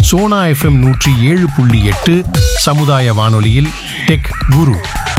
Sona FM நூற்றி ஏழு புள்ளி எட்டு சமுதாய வானொலியில் டெக் குரு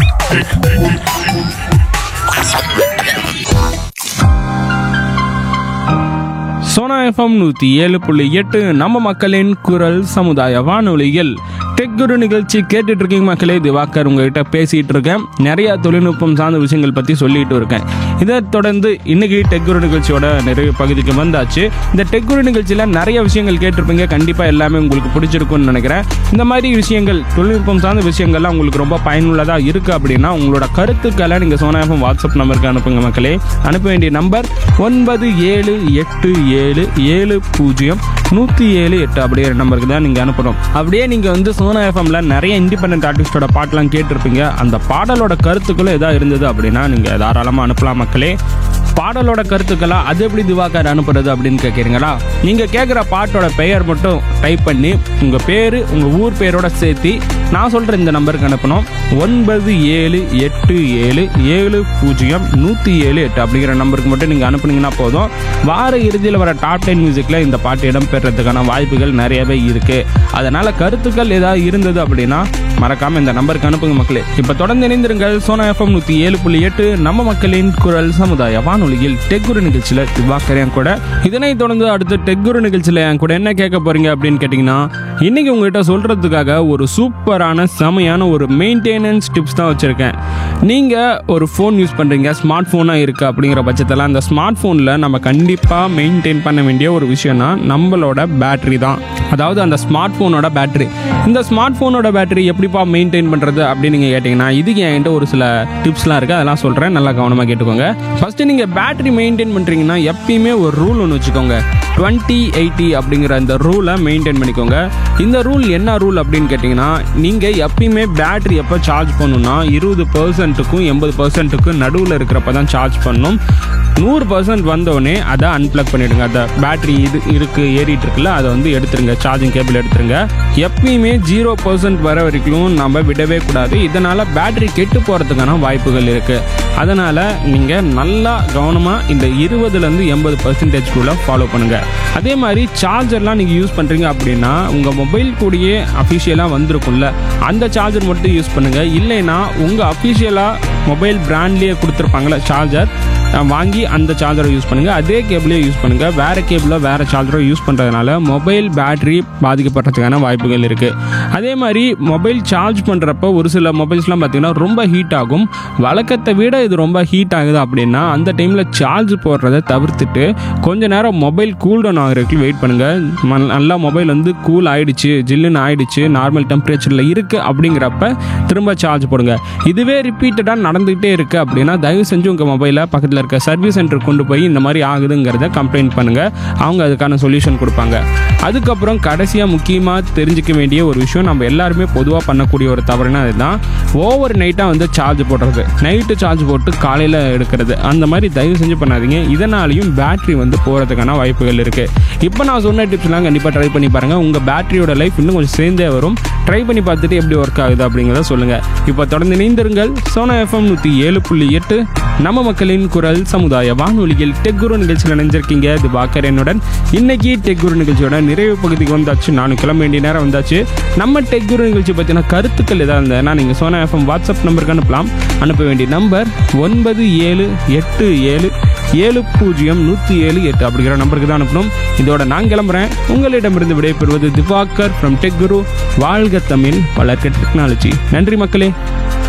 சோனா எஃப்எம் நூற்றி ஏழு புள்ளி எட்டு நம்ம மக்களின் குரல் சமுதாய வானொலியில் டெக் குரு நிகழ்ச்சி கேட்டுட்டு இருக்கீங்க மக்களே திவாகர் உங்ககிட்ட பேசிட்டு இருக்கேன் நிறைய தொழில்நுட்பம் சார்ந்த விஷயங்கள் பற்றி சொல்லிட்டு இருக்கேன் இதை தொடர்ந்து இன்னைக்கு டெக் குரு நிகழ்ச்சியோட நிறைய பகுதிக்கு வந்தாச்சு இந்த டெக் குரு நிகழ்ச்சியில் நிறைய விஷயங்கள் கேட்டிருப்பீங்க கண்டிப்பாக எல்லாமே உங்களுக்கு பிடிச்சிருக்கும்னு நினைக்கிறேன் இந்த மாதிரி விஷயங்கள் தொழில்நுட்பம் சார்ந்த விஷயங்கள்லாம் உங்களுக்கு ரொம்ப பயனுள்ளதாக இருக்குது அப்படின்னா உங்களோட கருத்துக்களை நீங்கள் சோனா எஃப்எம் வாட்ஸ்அப் நம்பருக்கு அனுப்புங்க மக்களே அனுப்ப வேண்டிய நம்பர் ஒன்பது ஏழு எட்டு ஏழு ஏழு பூஜ்ஜியம் நூற்றி ஏழு எட்டு அப்படியே நம்பருக்கு தான் நீங்கள் அனுப்பணும் அப்படியே நீங்கள் வந்து சோனா எஃப்எம்ல நிறைய இண்டிபெண்டன்ட் ஆர்டிஸ்டோட பாட்டெலாம் கேட்டிருப்பீங்க அந்த பாடலோட கருத்துக்களும் எதாவது இருந்தது அப்படின்னா நீங்கள் தாராளமாக அனுப்பலாம் மக்களே பாடலோட கருத்துக்களா அது எப்படி திவாகர் அனுப்புறது அப்படின்னு கேட்குறீங்களா நீங்கள் கேட்குற பாட்டோட பெயர் மட்டும் டைப் பண்ணி உங்கள் பேர் உங்கள் ஊர் பேரோட சேர்த்து நான் சொல்கிற இந்த நம்பருக்கு அனுப்பணும் ஒன்பது ஏழு எட்டு ஏழு ஏழு பூஜ்ஜியம் நூற்றி ஏழு எட்டு அப்படிங்கிற நம்பருக்கு மட்டும் நீங்கள் அனுப்புனீங்கன்னா போதும் வார இறுதியில் வர டாப் டென் மியூசிக்கில் இந்த பாட்டு இடம்பெறதுக்கான வாய்ப்புகள் நிறையவே இருக்குது அதனால் கருத்துக்கள் ஏதாவது இருந்தது அப்படின்னா மறக்காமல் இந்த நம்பருக்கு அனுப்புங்க மக்களே இப்போ தொடர்ந்து இணைந்திருங்கள் சோனா எஃப்எம் நூற்றி ஏழு புள்ளி எட்டு நம்ம மக்களின் குரல் சமுதாய வானொலியில் டெக்குரு நிகழ்ச்சியில் திவாக்கரையன் கூட இதனைத் தொடர்ந்து அடுத்து டெக்குரு நிகழ்ச்சியில் என் கூட என்ன கேட்க போறீங்க அப்படின்னு கேட்டிங்கன்னா இன்னைக்கு உங்ககிட்ட சொல்கிறதுக்காக ஒரு சூப்பரான செமையான ஒரு மெயின்டெனன்ஸ் டிப்ஸ் தான் வச்சுருக்கேன் நீங்கள் ஒரு ஃபோன் யூஸ் பண்ணுறீங்க ஸ்மார்ட் ஃபோனாக இருக்குது அப்படிங்கிற பட்சத்தில் அந்த ஸ்மார்ட் ஃபோனில் நம்ம கண்டிப்பாக மெயின்டைன் பண்ண வேண்டிய ஒரு விஷயம்னா நம்மளோட பேட்டரி தான் அதாவது அந்த ஸ்மார்ட் ஃபோனோட பேட்டரி இந்த ஸ்மார்ட் ஃபோனோட பேட்டரி எப்படிப்பா மெயின்டைன் பண்ணுறது அப்படின்னு நீங்கள் கேட்டிங்கன்னா இதுக்கு என்கிட்ட ஒரு சில டிப்ஸ்லாம் இருக்குது அதெல்லாம் சொல்கிறேன் நல்லா கவனமாக கேட்டுக்கோங்க ஃபஸ்ட்டு நீங்கள் பேட்டரி மெயின்டைன் பண்ணுறீங்கன்னா எப்பயுமே ஒரு ரூல் ஒன்று வச்சுக்கோங்க டுவெண்ட்டி எயிட்டி அப்படிங்கிற இந்த ரூலை மெயின்டைன் பண்ணிக்கோங்க இந்த ரூல் என்ன ரூல் அப்படின்னு கேட்டிங்கன்னா நீங்கள் எப்பயுமே பேட்டரி எப்போ சார்ஜ் பண்ணணும்னா இருபது பர்சன்ட்டுக்கும் எண்பது பர்சன்ட்டுக்கும் நடுவில் இருக்கிறப்ப தான் சார்ஜ் பண்ணணும் நூறு பர்சன்ட் வந்தோடனே அதை அன்பிளக் பண்ணிவிடுங்க அந்த பேட்டரி இது இருக்குது ஏறிட்டு இருக்குல்ல அதை வந்து எடுத்துருங்க சார்ஜிங் கேபிள் எடுத்துருங்க எப்பயுமே ஜீரோ பர்சன்ட் வர வரைக்கும் நம்ம விடவே கூடாது இதனால் பேட்டரி கெட்டு போகிறதுக்கான வாய்ப்புகள் இருக்குது அதனால் நீங்கள் நல்லா கவனமாக இந்த இருபதுலேருந்து எண்பது பர்சன்டேஜ்குள்ளே ஃபாலோ பண்ணுங்கள் அதே மாதிரி சார்ஜர்லாம் நீங்கள் யூஸ் பண்ணுறீங்க அப்படின்னா உங்கள் மொபைல் கூடயே அஃபிஷியலாக வந்திருக்கும்ல அந்த சார்ஜர் மட்டும் யூஸ் பண்ணுங்கள் இல்லைன்னா உங்கள் அஃபிஷியலாக மொபைல் பிராண்ட்லேயே கொடுத்துருப்பாங்களே சார்ஜர் வாங்கி அந்த சார்ஜரை யூஸ் பண்ணுங்கள் அதே கேபிளே யூஸ் பண்ணுங்கள் வேறு கேபிளோ வேறு சார்ஜரோ யூஸ் பண்ணுறதுனால மொபைல் பேட்டரி பாதிக்கப்படுறதுக்கான வாய்ப்புகள் இருக்குது அதே மாதிரி மொபைல் சார்ஜ் பண்ணுறப்போ ஒரு சில மொபைல்ஸ்லாம் பார்த்திங்கன்னா ரொம்ப ஹீட் ஆகும் வழக்கத்தை விட இது ரொம்ப ஹீட் ஆகுது அப்படின்னா அந்த டைமில் சார்ஜ் போடுறத தவிர்த்துட்டு கொஞ்ச நேரம் மொபைல் கூல் டவுன் ஆகிறதுக்கு வெயிட் பண்ணுங்கள் நல்லா மொபைல் வந்து கூல் ஆயிடுச்சு ஜில்லுன்னு ஆயிடுச்சு நார்மல் டெம்பரேச்சரில் இருக்குது அப்படிங்கிறப்ப திரும்ப சார்ஜ் போடுங்க இதுவே ரிப்பீட்டடாக நடந்துகிட்டே இருக்குது அப்படின்னா தயவு செஞ்சு உங்கள் மொபைலை பக்கத்தில் இருக்க சர்வீஸ் சென்டர் கொண்டு போய் இந்த மாதிரி ஆகுதுங்கிறத கம்ப்ளைண்ட் பண்ணுங்கள் அவங்க அதுக்கான சொல்யூஷன் கொடுப்பாங்க அதுக்கப்புறம் கடைசியாக முக்கியமாக தெரிஞ்சிக்க வேண்டிய ஒரு விஷயம் நம்ம எல்லாருமே பொதுவாக பண்ணக்கூடிய ஒரு தவறுனா அதுதான் ஓவர் நைட்டாக வந்து சார்ஜ் போடுறது நைட்டு சார்ஜ் போட்டு காலையில் எடுக்கிறது அந்த மாதிரி தயவு செஞ்சு பண்ணாதீங்க இதனாலையும் பேட்டரி வந்து போகிறதுக்கான வாய்ப்புகள் இருக்குது இப்போ நான் சொன்ன டிப்ஸ்லாம் கண்டிப்பாக ட்ரை பண்ணி பாருங்கள் உங்கள் பேட்டரியோட லைஃப் இன்னும் கொஞ்சம் சேர்ந்தே வரும் ட்ரை பண்ணி பார்த்துட்டு எப்படி ஒர்க் ஆகுது அப்படிங்கிறத சொல்லுங்கள் இப்போ தொடர்ந்து இணைந்திருங்கள் சோனா எஃப்எம் நூற்றி ஏழு புள்ளி எட்டு நம்ம மக்களின் குரல் சமுதாய வானொலியில் டெக்குரு நிகழ்ச்சியில் நினைஞ்சிருக்கீங்க இது பாக்கரனுடன் இன்னைக்கு டெக்குரு நிகழ்ச்சியோட நிறைவு பகுதிக்கு வந்தாச்சு நானும் கிளம்ப வேண்டிய நேரம் வந்தாச்சு நம்ம டெக்குரு நிகழ்ச்சி பற்றின கருத்துக்கள் ஏதாவது இருந்ததுன்னா நீங்கள் சோனா எஃப்எம் வாட்ஸ்அப் நம்பருக்கு அனுப்பலாம் அனுப்ப வேண்டிய நம்பர் ஒன்பது ஏழு எட்டு ஏழு ஏழு பூஜ்ஜியம் நூற்றி ஏழு எட்டு அப்படிங்கிற நம்பருக்கு தான் அனுப்பணும் இதோட நான் கிளம்புறேன் உங்களிடமிருந்து விடைபெறுவது திவாகர் ஃப்ரம் டெக் குரு வாழ்க தமிழ் வளர்க்க டெக்னாலஜி நன்றி மக்களே